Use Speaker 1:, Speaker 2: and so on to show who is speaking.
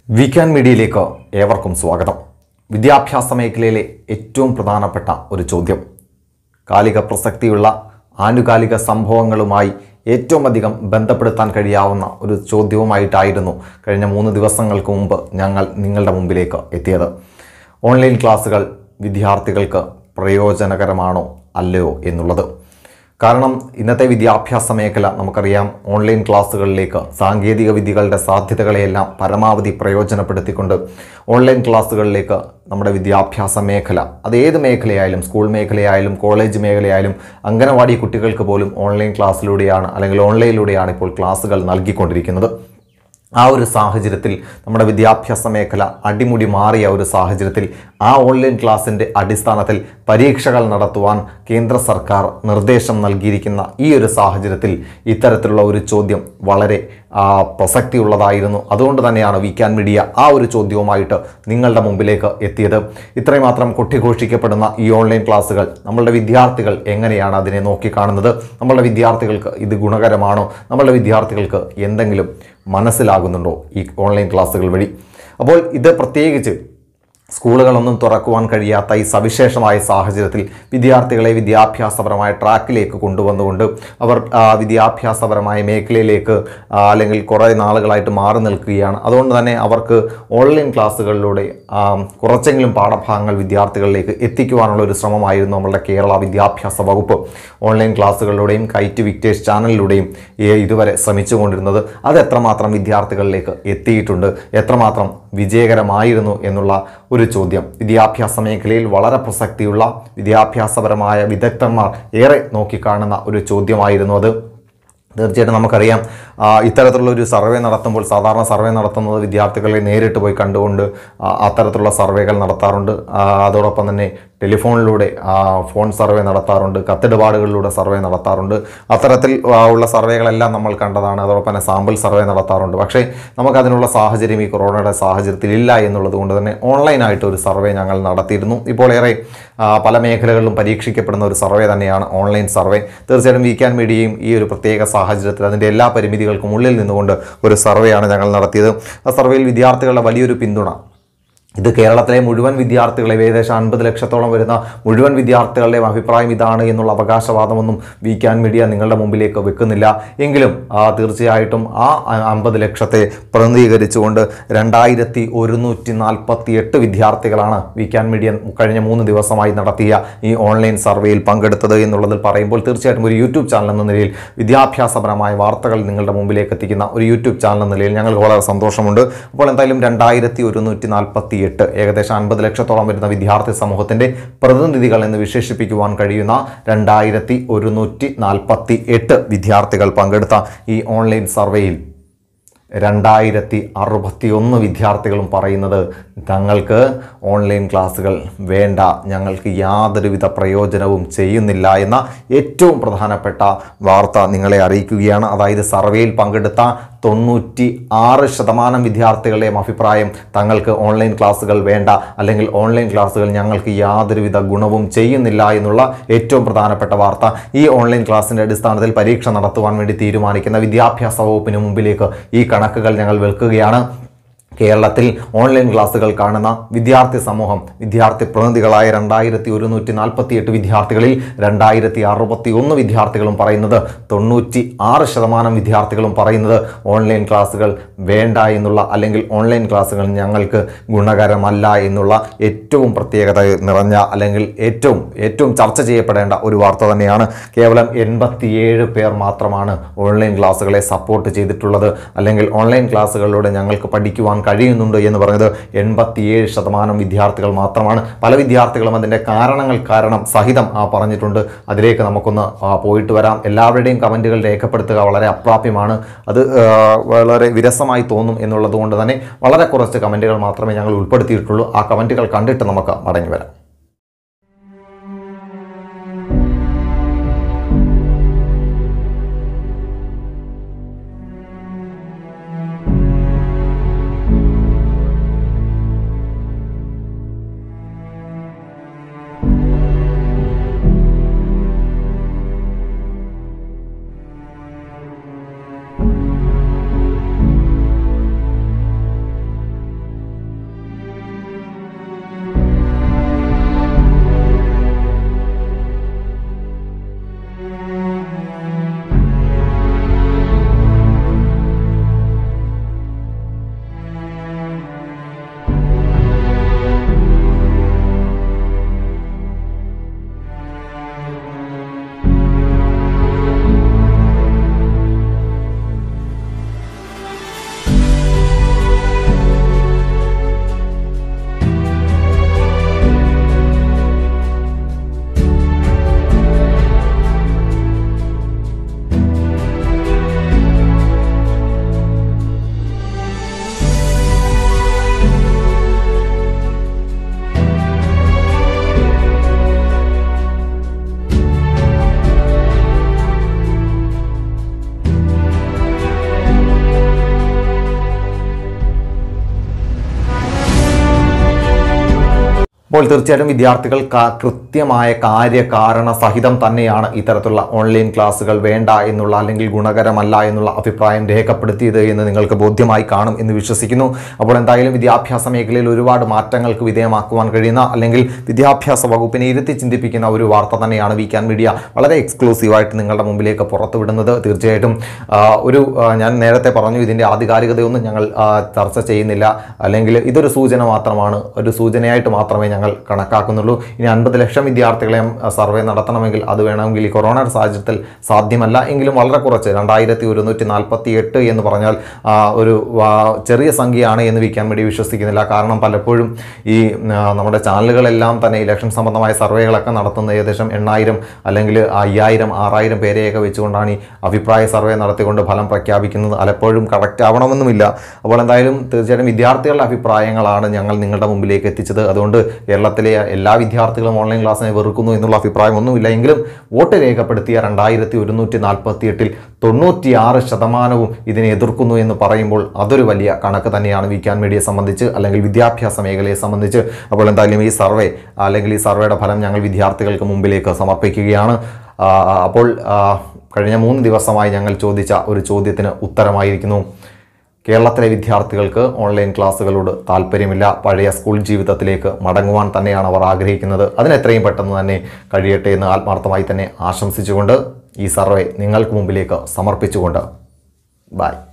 Speaker 1: വീക്കാൻ മീഡിയയിലേക്ക് ഏവർക്കും സ്വാഗതം വിദ്യാഭ്യാസ മേഖലയിലെ ഏറ്റവും പ്രധാനപ്പെട്ട ഒരു ചോദ്യം കാലിക പ്രസക്തിയുള്ള ആനുകാലിക സംഭവങ്ങളുമായി ഏറ്റവും അധികം ബന്ധപ്പെടുത്താൻ കഴിയാവുന്ന ഒരു ചോദ്യവുമായിട്ടായിരുന്നു കഴിഞ്ഞ മൂന്ന് ദിവസങ്ങൾക്ക് മുമ്പ് ഞങ്ങൾ നിങ്ങളുടെ മുമ്പിലേക്ക് എത്തിയത് ഓൺലൈൻ ക്ലാസ്സുകൾ വിദ്യാർത്ഥികൾക്ക് പ്രയോജനകരമാണോ അല്ലയോ എന്നുള്ളത് കാരണം ഇന്നത്തെ വിദ്യാഭ്യാസ മേഖല നമുക്കറിയാം ഓൺലൈൻ ക്ലാസ്സുകളിലേക്ക് സാങ്കേതിക വിദ്യകളുടെ സാധ്യതകളെയെല്ലാം പരമാവധി പ്രയോജനപ്പെടുത്തിക്കൊണ്ട് ഓൺലൈൻ ക്ലാസ്സുകളിലേക്ക് നമ്മുടെ വിദ്യാഭ്യാസ മേഖല അത് ഏത് മേഖലയായാലും സ്കൂൾ മേഖലയായാലും കോളേജ് മേഖലയായാലും അംഗനവാടി കുട്ടികൾക്ക് പോലും ഓൺലൈൻ ക്ലാസ്സിലൂടെയാണ് അല്ലെങ്കിൽ ഓൺലൈനിലൂടെയാണ് ഇപ്പോൾ ക്ലാസ്സുകൾ നൽകിക്കൊണ്ടിരിക്കുന്നത് ആ ഒരു സാഹചര്യത്തിൽ നമ്മുടെ വിദ്യാഭ്യാസ മേഖല അടിമുടി മാറിയ ഒരു സാഹചര്യത്തിൽ ആ ഓൺലൈൻ ക്ലാസ്സിൻ്റെ അടിസ്ഥാനത്തിൽ പരീക്ഷകൾ നടത്തുവാൻ കേന്ദ്ര സർക്കാർ നിർദ്ദേശം നൽകിയിരിക്കുന്ന ഈ ഒരു സാഹചര്യത്തിൽ ഇത്തരത്തിലുള്ള ഒരു ചോദ്യം വളരെ ആ, പ്രസക്തിയുള്ളതായിരുന്നു അതുകൊണ്ട് തന്നെയാണ് വീക്കാൻ മീഡിയ ആ ഒരു ചോദ്യവുമായിട്ട് നിങ്ങളുടെ മുമ്പിലേക്ക് എത്തിയത് ഇത്രയും മാത്രം കൊട്ടിഘോഷിക്കപ്പെടുന്ന ഈ ഓൺലൈൻ ക്ലാസ്സുകൾ നമ്മളുടെ വിദ്യാർത്ഥികൾ എങ്ങനെയാണ് അതിനെ നോക്കിക്കാണുന്നത് നമ്മളുടെ വിദ്യാർത്ഥികൾക്ക് ഇത് ഗുണകരമാണോ നമ്മളുടെ വിദ്യാർത്ഥികൾക്ക് എന്തെങ്കിലും മനസ്സിലാകുന്നുണ്ടോ ഈ ഓൺലൈൻ ക്ലാസ്സുകൾ വഴി അപ്പോൾ ഇത് പ്രത്യേകിച്ച് സ്കൂളുകളൊന്നും തുറക്കുവാൻ കഴിയാത്ത ഈ സവിശേഷമായ സാഹചര്യത്തിൽ വിദ്യാർത്ഥികളെ വിദ്യാഭ്യാസപരമായ ട്രാക്കിലേക്ക് കൊണ്ടുവന്നുകൊണ്ട് അവർ ആ, വിദ്യാഭ്യാസപരമായ മേഖലയിലേക്ക് ആ, അല്ലെങ്കിൽ കുറേ നാളുകളായിട്ട് മാറി നിൽക്കുകയാണ് അതുകൊണ്ട് തന്നെ അവർക്ക് ഓൺലൈൻ ക്ലാസ്സുകളിലൂടെ ആ, കുറച്ചെങ്കിലും പാഠഭാഗങ്ങൾ വിദ്യാർത്ഥികളിലേക്ക് എത്തിക്കുവാനുള്ള ഒരു ശ്രമമായിരുന്നു നമ്മളുടെ കേരള വിദ്യാഭ്യാസ വകുപ്പ് ഓൺലൈൻ ക്ലാസ്സുകളിലൂടെയും കൈറ്റ് വിക്ടേഴ്സ് ചാനലിലൂടെയും ഈ ഇതുവരെ ശ്രമിച്ചുകൊണ്ടിരുന്നത് അത് എത്രമാത്രം വിദ്യാർത്ഥികളിലേക്ക് എത്തിയിട്ടുണ്ട് എത്രമാത്രം വിജയകരമായിരുന്നു എന്നുള്ള ഒരു ചോദ്യം വിദ്യാഭ്യാസ മേഖലയിൽ വളരെ പ്രസക്തിയുള്ള വിദ്യാഭ്യാസപരമായ വിദഗ്ധന്മാർ ഏറെ നോക്കിക്കാണുന്ന ഒരു ചോദ്യമായിരുന്നു അത് തീർച്ചയായിട്ടും നമുക്കറിയാം ആ, ഇത്തരത്തിലുള്ള ഒരു സർവേ നടത്തുമ്പോൾ സാധാരണ സർവേ നടത്തുന്നത് വിദ്യാർത്ഥികളെ നേരിട്ട് പോയി കണ്ടുകൊണ്ട് ആ, അത്തരത്തിലുള്ള സർവേകൾ നടത്താറുണ്ട് ആ, അതോടൊപ്പം തന്നെ ടെലിഫോണിലൂടെ ആ, ഫോൺ സർവേ നടത്താറുണ്ട് കത്തിടപാടുകളിലൂടെ സർവേ നടത്താറുണ്ട് അത്തരത്തിൽ ആ, ഉള്ള സർവേകളെല്ലാം നമ്മൾ കണ്ടതാണ് അതോടൊപ്പം തന്നെ സാമ്പിൾ സർവേ നടത്താറുണ്ട് പക്ഷേ നമുക്കതിനുള്ള സാഹചര്യം ഈ കൊറോണയുടെ സാഹചര്യത്തിൽ ഇല്ല എന്നുള്ളത് കൊണ്ട് തന്നെ ഓൺലൈനായിട്ട് ഒരു സർവേ ഞങ്ങൾ നടത്തിയിരുന്നു ഇപ്പോൾ ഏറെ ആ, പല മേഖലകളിലും പരീക്ഷിക്കപ്പെടുന്ന ഒരു സർവേ തന്നെയാണ് ഓൺലൈൻ സർവേ തീർച്ചയായിട്ടും വീക്കാൻ മീഡിയയും ഈ ഒരു പ്രത്യേക സാഹചര്യത്തിൽ അതിൻ്റെ എല്ലാ പരിമിതികൾക്കും ഉള്ളിൽ നിന്നുകൊണ്ട് ഒരു സർവേയാണ് ഞങ്ങൾ നടത്തിയത് ആ സർവേയിൽ വിദ്യാർത്ഥികളുടെ വലിയൊരു പിന്തുണ ഇത് കേരളത്തിലെ മുഴുവൻ വിദ്യാർത്ഥികളെ ഏകദേശം അൻപത് ലക്ഷത്തോളം വരുന്ന മുഴുവൻ വിദ്യാർത്ഥികളുടെയും അഭിപ്രായം ഇതാണ് എന്നുള്ള അവകാശവാദമൊന്നും വീക്കാൻ മീഡിയ നിങ്ങളുടെ മുമ്പിലേക്ക് വെക്കുന്നില്ല എങ്കിലും ആ, തീർച്ചയായിട്ടും ആ അമ്പത് ലക്ഷത്തെ പ്രതിനിധീകരിച്ചുകൊണ്ട് രണ്ടായിരത്തി ഒരുന്നൂറ്റി നാൽപ്പത്തി എട്ട് വിദ്യാർത്ഥികളാണ് വീക്കാൻ മീഡിയ കഴിഞ്ഞ മൂന്ന് ദിവസമായി നടത്തിയ ഈ ഓൺലൈൻ സർവേയിൽ പങ്കെടുത്തത് എന്നുള്ളതിൽ പറയുമ്പോൾ തീർച്ചയായിട്ടും ഒരു യൂട്യൂബ് ചാനൽ എന്ന നിലയിൽ വിദ്യാഭ്യാസപരമായ വാർത്തകൾ നിങ്ങളുടെ മുമ്പിലേക്ക് എത്തിക്കുന്ന ഒരു യൂട്യൂബ് ചാനൽ എന്ന നിലയിൽ ഞങ്ങൾക്ക് വളരെ സന്തോഷമുണ്ട് അപ്പോൾ എന്തായാലും രണ്ടായിരത്തി ഒരുന്നൂറ്റി നാൽപ്പത്തി എട്ട് ഏകദേശം അൻപത് ലക്ഷത്തോളം വരുന്ന വിദ്യാർത്ഥി സമൂഹത്തിൻ്റെ പ്രതിനിധികൾ എന്ന് വിശേഷിപ്പിക്കുവാൻ കഴിയുന്ന രണ്ടായിരത്തി ഒരുന്നൂറ്റി നാൽപ്പത്തി എട്ട് വിദ്യാർത്ഥികൾ പങ്കെടുത്ത ഈ ഓൺലൈൻ സർവേയിൽ രണ്ടായിരത്തി അറുപത്തി ഒന്ന് വിദ്യാർത്ഥികളും പറയുന്നത് തങ്ങൾക്ക് ഓൺലൈൻ ക്ലാസ്സുകൾ വേണ്ട ഞങ്ങൾക്ക് യാതൊരുവിധ പ്രയോജനവും ചെയ്യുന്നില്ല എന്ന ഏറ്റവും പ്രധാനപ്പെട്ട വാർത്ത നിങ്ങളെ അറിയിക്കുകയാണ് അതായത് സർവേയിൽ പങ്കെടുത്ത തൊണ്ണൂറ്റി ആറ് ശതമാനം വിദ്യാർത്ഥികളുടെയും അഭിപ്രായം തങ്ങൾക്ക് ഓൺലൈൻ ക്ലാസ്സുകൾ വേണ്ട അല്ലെങ്കിൽ ഓൺലൈൻ ക്ലാസ്സുകൾ ഞങ്ങൾക്ക് യാതൊരുവിധ ഗുണവും ചെയ്യുന്നില്ല എന്നുള്ള ഏറ്റവും പ്രധാനപ്പെട്ട വാർത്ത ഈ ഓൺലൈൻ ക്ലാസ്സിൻ്റെ അടിസ്ഥാനത്തിൽ പരീക്ഷ നടത്തുവാൻ വേണ്ടി തീരുമാനിക്കുന്ന വിദ്യാഭ്യാസ വകുപ്പിന് മുമ്പിലേക്ക് ഈ കണക്കുകൾ ഞങ്ങൾ വെക്കുകയാണ് കേരളത്തിൽ ഓൺലൈൻ ക്ലാസ്സുകൾ കാണുന്ന വിദ്യാർത്ഥി സമൂഹം വിദ്യാർത്ഥി പ്രതിനിധികളായ രണ്ടായിരത്തി ഒരുന്നൂറ്റി നാൽപ്പത്തി എട്ട് വിദ്യാർത്ഥികളിൽ രണ്ടായിരത്തി അറുപത്തി ഒന്ന് വിദ്യാർത്ഥികളും പറയുന്നത് തൊണ്ണൂറ്റി ആറ് ശതമാനം വിദ്യാർത്ഥികളും പറയുന്നത് ഓൺലൈൻ ക്ലാസ്സുകൾ വേണ്ട എന്നുള്ള അല്ലെങ്കിൽ ഓൺലൈൻ ക്ലാസ്സുകൾ ഞങ്ങൾക്ക് ഗുണകരമല്ല എന്നുള്ള ഏറ്റവും പ്രത്യേകത നിറഞ്ഞ അല്ലെങ്കിൽ ഏറ്റവും ഏറ്റവും ചർച്ച ചെയ്യപ്പെടേണ്ട ഒരു വാർത്ത തന്നെയാണ് കേവലം എൺപത്തിയേഴ് പേർ മാത്രമാണ് ഓൺലൈൻ ക്ലാസ്സുകളെ സപ്പോർട്ട് ചെയ്തിട്ടുള്ളത് അല്ലെങ്കിൽ ഓൺലൈൻ ക്ലാസ്സുകളിലൂടെ ഞങ്ങൾക്ക് പഠിക്കുവാൻ കഴിയുന്നുണ്ട് എന്ന് പറഞ്ഞത് എൺപത്തിയേഴ് ശതമാനം വിദ്യാർത്ഥികൾ മാത്രമാണ് പല വിദ്യാർത്ഥികളും അതിൻ്റെ കാരണങ്ങൾ കാരണം സഹിതം ആ പറഞ്ഞിട്ടുണ്ട് അതിലേക്ക് നമുക്കൊന്ന് ആ, പോയിട്ട് വരാം എല്ലാവരുടെയും കമൻറ്റുകൾ രേഖപ്പെടുത്തുക വളരെ അപ്രാപ്യമാണ് അത് ആ, വളരെ വിരസമായി തോന്നും എന്നുള്ളത് കൊണ്ട് തന്നെ വളരെ കുറച്ച് കമൻറ്റുകൾ മാത്രമേ ഞങ്ങൾ ഉൾപ്പെടുത്തിയിട്ടുള്ളൂ ആ കമൻറ്റുകൾ കണ്ടിട്ട് നമുക്ക് മടങ്ങി വരാം അപ്പോൾ തീർച്ചയായിട്ടും വിദ്യാർത്ഥികൾ ക- കൃത്യമായ കാര്യകാരണ സഹിതം തന്നെയാണ് ഇത്തരത്തിലുള്ള ഓൺലൈൻ ക്ലാസ്സുകൾ വേണ്ട എന്നുള്ള അല്ലെങ്കിൽ ഗുണകരമല്ല എന്നുള്ള അഭിപ്രായം രേഖപ്പെടുത്തിയത് എന്ന് നിങ്ങൾക്ക് ബോധ്യമായി കാണും എന്ന് വിശ്വസിക്കുന്നു അപ്പോൾ എന്തായാലും വിദ്യാഭ്യാസ മേഖലയിൽ ഒരുപാട് മാറ്റങ്ങൾക്ക് വിധേയമാക്കുവാൻ കഴിയുന്ന അല്ലെങ്കിൽ വിദ്യാഭ്യാസ വകുപ്പിനെ ഇരുത്തി ചിന്തിപ്പിക്കുന്ന ഒരു വാർത്ത തന്നെയാണ് വീക്കാൻ മീഡിയ വളരെ എക്സ്ക്ലൂസീവായിട്ട് നിങ്ങളുടെ മുമ്പിലേക്ക് പുറത്തുവിടുന്നത് തീർച്ചയായിട്ടും ആ, ഒരു ആ, ഞാൻ നേരത്തെ പറഞ്ഞു ഇതിൻ്റെ ആധികാരികതയൊന്നും ഞങ്ങൾ ആ, ചർച്ച ചെയ്യുന്നില്ല അല്ലെങ്കിൽ ഇതൊരു സൂചന മാത്രമാണ് ഒരു സൂചനയായിട്ട് മാത്രമേ ഞങ്ങൾ കണക്കാക്കുന്നുള്ളൂ ഇനി അൻപത് ലക്ഷം വിദ്യാർത്ഥികളെയും ആ, സർവേ നടത്തണമെങ്കിൽ അത് വേണമെങ്കിൽ ഈ കൊറോണയുടെ സാഹചര്യത്തിൽ സാധ്യമല്ല എങ്കിലും വളരെ കുറച്ച് രണ്ടായിരത്തി ഒരുന്നൂറ്റി നാൽപ്പത്തി എട്ട് എന്ന് പറഞ്ഞാൽ ആ, ഒരു ആ, ചെറിയ സംഖ്യയാണ് എന്ന് വിൽക്കാൻ വേണ്ടി വിശ്വസിക്കുന്നില്ല കാരണം പലപ്പോഴും ഈ ആ, നമ്മുടെ ചാനലുകളെല്ലാം തന്നെ ഇലക്ഷൻ സംബന്ധമായ സർവേകളൊക്കെ നടത്തുന്നത് ഏകദേശം എണ്ണായിരം അല്ലെങ്കിൽ അയ്യായിരം ആറായിരം പേരെയൊക്കെ വെച്ചുകൊണ്ടാണ് ഈ അഭിപ്രായ സർവേ നടത്തിക്കൊണ്ട് ഫലം പ്രഖ്യാപിക്കുന്നത് പലപ്പോഴും കറക്റ്റ് ആവണമെന്നുമില്ല അപ്പോൾ എന്തായാലും തീർച്ചയായിട്ടും വിദ്യാർത്ഥികളുടെ അഭിപ്രായങ്ങളാണ് ഞങ്ങൾ നിങ്ങളുടെ മുമ്പിലേക്ക് എത്തിച്ചത് അതുകൊണ്ട് കേരളത്തിലെ എല്ലാ വിദ്യാർത്ഥികളും ഓൺലൈൻ ക്ലാസ്സിനെ വെറുക്കുന്നു എന്നുള്ള അഭിപ്രായം ഒന്നുമില്ല എങ്കിലും വോട്ട് രേഖപ്പെടുത്തിയ രണ്ടായിരത്തി ഒരുന്നൂറ്റി നാൽപ്പത്തി എട്ടിൽ തൊണ്ണൂറ്റിയാറ് ശതമാനവും ഇതിനെ എതിർക്കുന്നു എന്ന് പറയുമ്പോൾ അതൊരു വലിയ കണക്ക് തന്നെയാണ് വിക്കാൻ മീഡിയയെ സംബന്ധിച്ച് അല്ലെങ്കിൽ വിദ്യാഭ്യാസ മേഖലയെ സംബന്ധിച്ച് അപ്പോൾ എന്തായാലും ഈ സർവേ അല്ലെങ്കിൽ ഈ സർവേയുടെ ഫലം ഞങ്ങൾ വിദ്യാർത്ഥികൾക്ക് മുമ്പിലേക്ക് സമർപ്പിക്കുകയാണ് ആ, അപ്പോൾ ആ, കഴിഞ്ഞ മൂന്ന് ദിവസമായി ഞങ്ങൾ ചോദിച്ച ഒരു ചോദ്യത്തിന് ഉത്തരമായിരിക്കുന്നു കേരളത്തിലെ വിദ്യാർത്ഥികൾക്ക് ഓൺലൈൻ ക്ലാസ്സുകളോട് താല്പര്യമില്ല പഴയ സ്കൂൾ ജീവിതത്തിലേക്ക് മടങ്ങുവാൻ തന്നെയാണ് അവർ ആഗ്രഹിക്കുന്നത് അതിന് എത്രയും പെട്ടെന്ന് തന്നെ കഴിയട്ടെ എന്ന് ആത്മാർത്ഥമായി തന്നെ ആശംസിച്ചുകൊണ്ട് ഈ സർവേ നിങ്ങൾക്ക് മുമ്പിലേക്ക് സമർപ്പിച്ചുകൊണ്ട് ബൈ